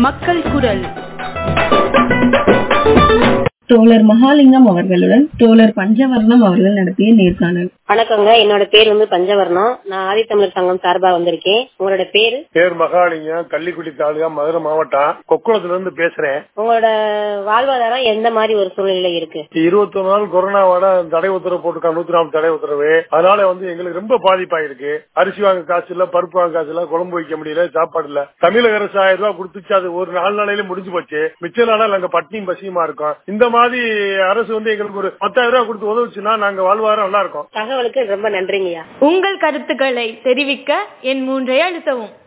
மக்கள் குரல் தோழர் மகாலிங்கம் அவர்களுடன் தோழர் பஞ்சவர்ணம் அவர்கள் நடத்திய நேர்காணல் வணக்கங்க என்னோட பேர் வந்து பஞ்சவர்ணம் நான் ஆதித்தமிழர் சங்கம் சார்பா வந்திருக்கேன் உங்களோட பேரு பேர் மகாலிங்கம் கள்ளிக்குடி தாலுகா மதுரை மாவட்டம் கொக்குளத்துல இருந்து பேசுறேன் உங்களோட வாழ்வாதாரம் எந்த மாதிரி ஒரு சூழ்நிலை இருக்கு இருபத்தொரு நாள் கொரோனாவோட தடை உத்தரவு போட்டிருக்காங்க நூத்தி நாற்பது தடை உத்தரவு அதனால வந்து எங்களுக்கு ரொம்ப பாதிப்பாயிருக்கு அரிசி வாங்க காசு இல்ல பருப்பு வாங்க காசு இல்ல குழம்பு வைக்க முடியல சாப்பாடு இல்ல தமிழக அரசு ஆயிரம் ரூபாய் கொடுத்துச்சு அது ஒரு நாலு நாளையில முடிஞ்சு போச்சு மிச்ச நாளா நாங்க பட்டினியும் பசியுமா இருக்கோம் இந்த மாதிரி அரசு வந்து எங்களுக்கு ஒரு பத்தாயிரம் ரூபாய் கொடுத்து உதவுச்சுன்னா நாங்க வாழ்வாரம் நல்லா இருக்கோம் தகவலுக்கு ரொம்ப நன்றிங்கய்யா உங்கள் கருத்துக்களை தெரிவிக்க என் மூன்றை அழுத்தவும்